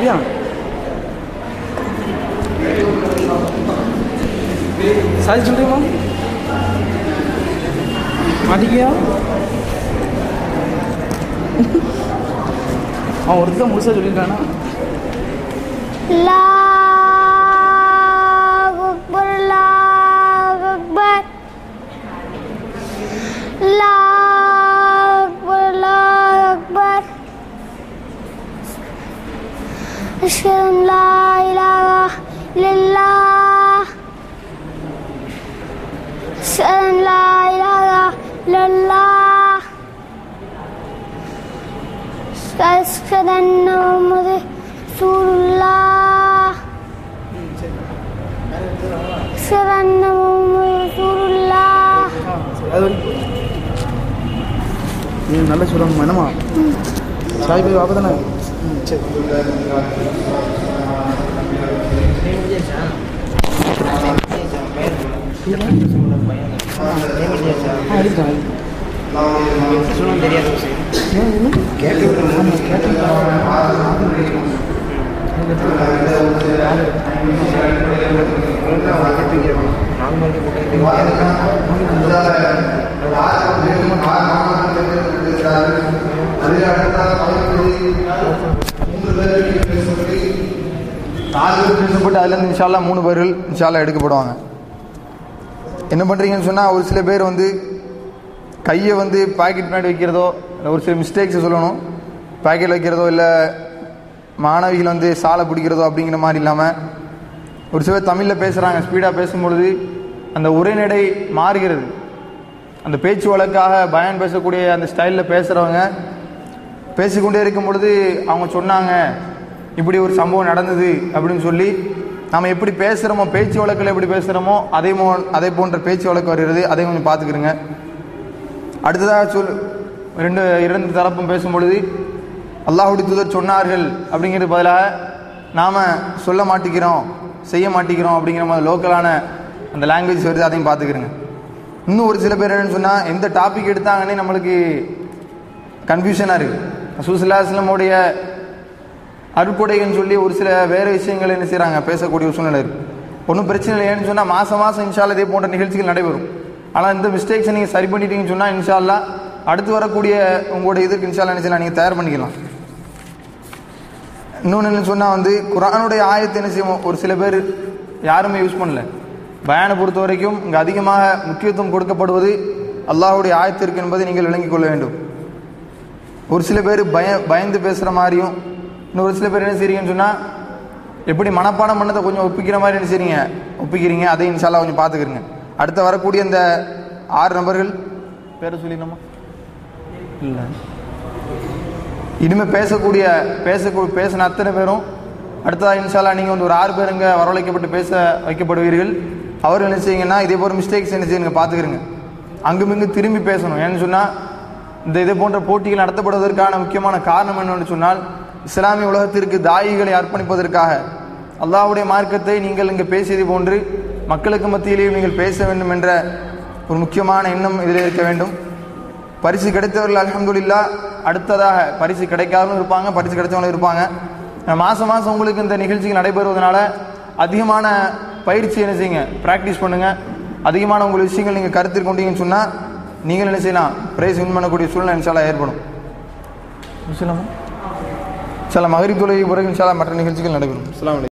சரியா சாதி சொல்கிறீமா மாட்டிக்கியா அவன் ஒருத்தர் முழுசாக சொல்லியிருக்கானா الله أكبر الله أكبر الله أكبر الله أكبر أشهد أن لا إله إلا الله أشهد أن لا إله إلا الله أشهد أن محمد رسول الله أشهد أن محمد رسول الله சரி அது வரைக்கும் நீ நல்லா சொல்லணும் என்னம்மா சாய் போய் வாப்ப தானே ம் சரி ஆ அடிச்சிட்டேன் ஏன் என்ன நாலு பேர் பேசப்பட்டு அதுலேருந்து இன்ஷால்லா மூணு பேர்கள் இன்ஷால்லா எடுக்கப்படுவாங்க என்ன பண்ணுறீங்கன்னு சொன்னால் ஒரு சில பேர் வந்து கையை வந்து பாக்கெட் பின்னாடி வைக்கிறதோ இல்லை ஒரு சில மிஸ்டேக்ஸை சொல்லணும் பாக்கெட் வைக்கிறதோ இல்லை மாணவிகள் வந்து சாலை பிடிக்கிறதோ அப்படிங்கிற மாதிரி இல்லாமல் ஒரு சில பேர் தமிழில் பேசுகிறாங்க ஸ்பீடாக பேசும்பொழுது அந்த உரைநடை மாறுகிறது அந்த பேச்சு வழக்காக பயன் பேசக்கூடிய அந்த ஸ்டைலில் பேசுகிறவங்க பேசிக்கொண்டே இருக்கும் பொழுது அவங்க சொன்னாங்க இப்படி ஒரு சம்பவம் நடந்தது அப்படின்னு சொல்லி நம்ம எப்படி பேசுகிறோமோ பேச்சு வழக்கில் எப்படி பேசுகிறோமோ அதே மோ அதே போன்ற பேச்சு வழக்கு வருகிறது அதையும் கொஞ்சம் பார்த்துக்கிறங்க அடுத்ததாக சொல் ரெண்டு இரண்டு தரப்பும் பேசும் பொழுது அல்லாஹுடைய தூதர் சொன்னார்கள் அப்படிங்கிறது பதிலாக நாம் சொல்ல மாட்டேங்கிறோம் செய்ய மாட்டேங்கிறோம் அப்படிங்கிற மாதிரி லோக்கலான அந்த லாங்குவேஜ் வருது அதையும் பார்த்துக்கிறங்க இன்னும் ஒரு சில பேர் என்னன்னு சொன்னால் எந்த டாபிக் எடுத்தாங்கன்னே நம்மளுக்கு கன்ஃபியூஷனாக இருக்குது ரசூசுல்லாஸ்லமுடைய அருட்கொடைகள்னு சொல்லி ஒரு சில வேறு விஷயங்கள் என்ன செய்கிறாங்க பேசக்கூடிய ஒரு சூழ்நிலை இருக்குது ஒன்றும் பிரச்சனை இல்லை ஏன்னு சொன்னால் மாதம் மாதம் இன்ஷால்லா இதே போன்ற நிகழ்ச்சிகள் நடைபெறும் ஆனால் இந்த மிஸ்டேக்ஸை நீங்கள் சரி பண்ணிட்டீங்கன்னு சொன்னால் இன்ஷால்லா அடுத்து வரக்கூடிய உங்களுடைய இதுக்கு இன்ஷால்லா என்ன செய்யலாம் நீங்கள் தயார் பண்ணிக்கலாம் இன்னொன்று என்ன சொன்னால் வந்து குரானுடைய ஆயத்தை என்ன செய்வோம் ஒரு சில பேர் யாருமே யூஸ் பண்ணல பயானை பொறுத்த வரைக்கும் இங்கே அதிகமாக முக்கியத்துவம் கொடுக்கப்படுவது அல்லாஹ்வுடைய ஆயத்திற்கு என்பதை நீங்கள் விளங்கிக் கொள்ள வேண்டும் ஒரு சில பேர் பய பயந்து பேசுகிற மாதிரியும் இன்னும் ஒரு சில பேர் என்ன செய்றீங்கன்னு சொன்னால் எப்படி மனப்பாடம் பண்ணதை கொஞ்சம் ஒப்பிக்கிற மாதிரி என்ன செய்றீங்க ஒப்பிக்கிறீங்க அதை இன்ஷால்லா கொஞ்சம் பார்த்துக்கிறங்க அடுத்து வரக்கூடிய இந்த ஆறு நபர்கள் பேரை சொல்லிடணுமா இல்லை இனிமேல் பேசக்கூடிய பேசக்கூடிய பேசின அத்தனை பேரும் அடுத்ததாக இன்ஷால்லா நீங்கள் வந்து ஒரு ஆறு பேர் இங்கே வரவழைக்கப்பட்டு பேச வைக்கப்படுவீர்கள் அவர்கள் என்ன செய்யுங்கன்னா இதே போன்ற மிஸ்டேக்ஸ் என்ன செய்யுங்க பார்த்துக்கிறங்க அங்குமிங்கு திரும்பி பேசணும் ஏன்னு சொன்னால் இந்த இதே போன்ற போட்டிகள் நடத்தப்படுவதற்கான முக்கியமான காரணம் என்னன்னு சொன்னால் இஸ்லாமிய உலகத்திற்கு தாயிகளை அர்ப்பணிப்பதற்காக அல்லாஹ்வுடைய மார்க்கத்தை நீங்கள் இங்கே பேசியது போன்று மக்களுக்கு மத்தியிலேயும் நீங்கள் பேச வேண்டும் என்ற ஒரு முக்கியமான எண்ணம் இதில் இருக்க வேண்டும் பரிசு கிடைத்தவர்கள் அல்ஹம்துலில்லா அடுத்ததாக பரிசு கிடைக்காதவங்களும் இருப்பாங்க பரிசு கிடைச்சவங்களும் இருப்பாங்க மாதம் மாதம் உங்களுக்கு இந்த நிகழ்ச்சிகள் நடைபெறுவதனால அதிகமான பயிற்சி என்ன செய்யுங்க ப்ராக்டிஸ் பண்ணுங்கள் அதிகமான உங்கள் விஷயங்கள் நீங்கள் கருத்தில் கொண்டீங்கன்னு சொன்னால் நீங்கள் என்ன செய்யலாம் ப்ரைஸ் வின் பண்ணக்கூடிய சூழ்நிலை இன்ஷால்லா ஏற்படும் சில மகரி தொலை பிறகு இன்ஷால்லா மற்ற நிகழ்ச்சிகள் நடைபெறும் அஸ்ஸலாமு அலைக்கும்